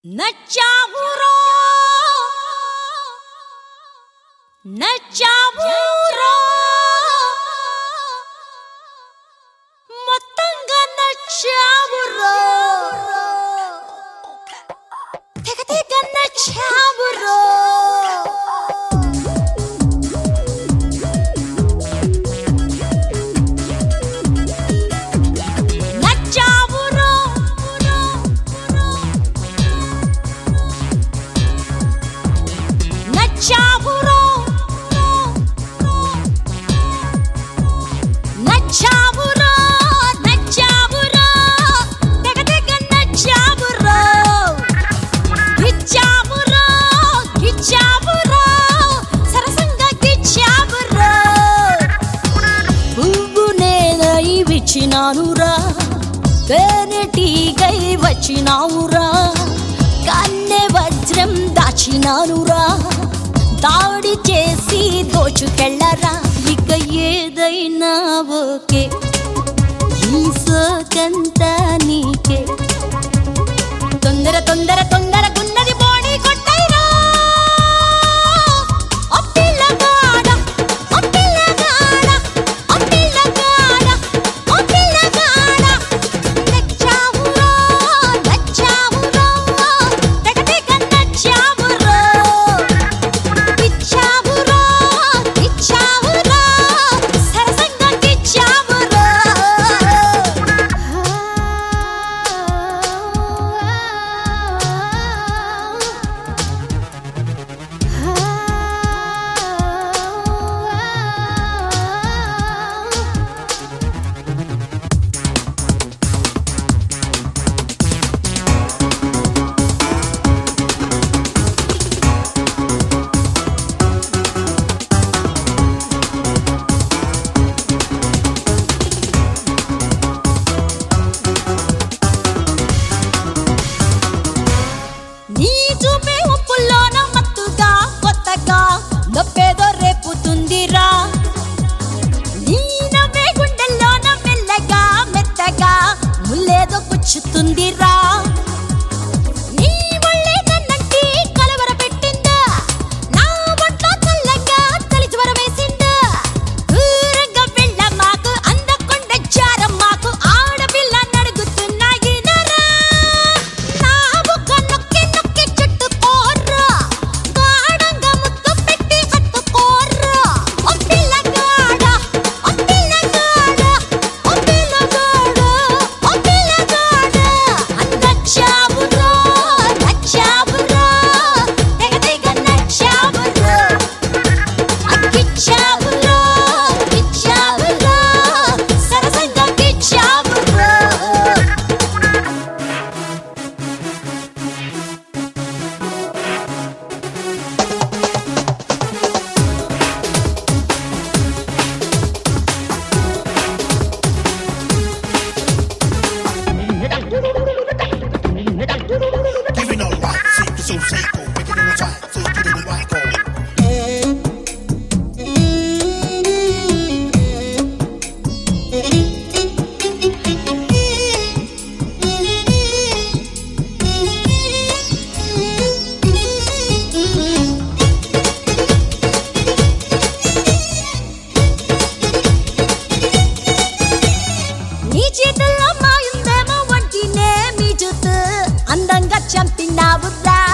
నచ్చావురో నచ్చావురో మొత్తంగా నచ్చావురో తెగ తెగ నచ్చావురో నచ్చావురో నచ్చావురో నచ్చావురో నచ్చావురో తెగ తెగ నచ్చావురో గిచ్చావురో గిచ్చావురో సరసంగా గిచ్చావురో పువ్వు నేనై విచ్చినానురా తేనెటీగై వచ్చినావురా కన్నె వజ్రం దాచినానురా దాడి చేసి దోచుకెళ్ళరా ఇక ఏదైనా ఓకే ఈ సోకంతా నీకే తొందర తొందర తొందరకున్నది బోడి కొట్టైరా ఓ పిల్లగాడ ఓ పిల్లగాడ ఓ పిల్లగాడ ఓ పిల్లగాడ నచ్చావురో నచ్చావురో తెగ తెగ నచ్చావురో ఇచ్చావురో ఇచ్చావురో సరసంగా ఇచ్చావురో నీ చూపే ఉప్పుల్లోన మత్తుగా కొత్తగా నొప్పేదో రేపుతుందిరా నీ నవ్వే గుండెల్లోన మెల్లగా మెత్తగా ముల్లేదో పుచ్చుతుందిరా నీ ఒళ్ళే నన్నంటి కలవర పెట్టిందా నా ఒంట్లో చల్లగా చలి జ్వరం వేసిందా దూరంగా వెళ్ళ మాకు అందకొండ జారం మాకు ఆడపిల్ల నడుగుతున్నాయి నరా నా బుగ్గ నొక్కి నొక్కి చుట్టుకోర్రా గాఢంగా ముద్దు పెట్టి హత్తుకోర్రా ఓ పిల్లగాడ ఓ పిల్లగాడ ఓ పిల్లగాడ ఓ పిల్లగాడ నచ్చావురా నచ్చావురా తెగ తెగ నచ్చావురా అక్కిచ్చావురా ఇచ్చావురా సరసంగా గిచ్చావురా Giving all right, so you so psycho, make it in the track, so you get in the right go. నీ చేతుల్లో మాయుందేమో వంటినే మీ జుతు అందంగా చంపినావురా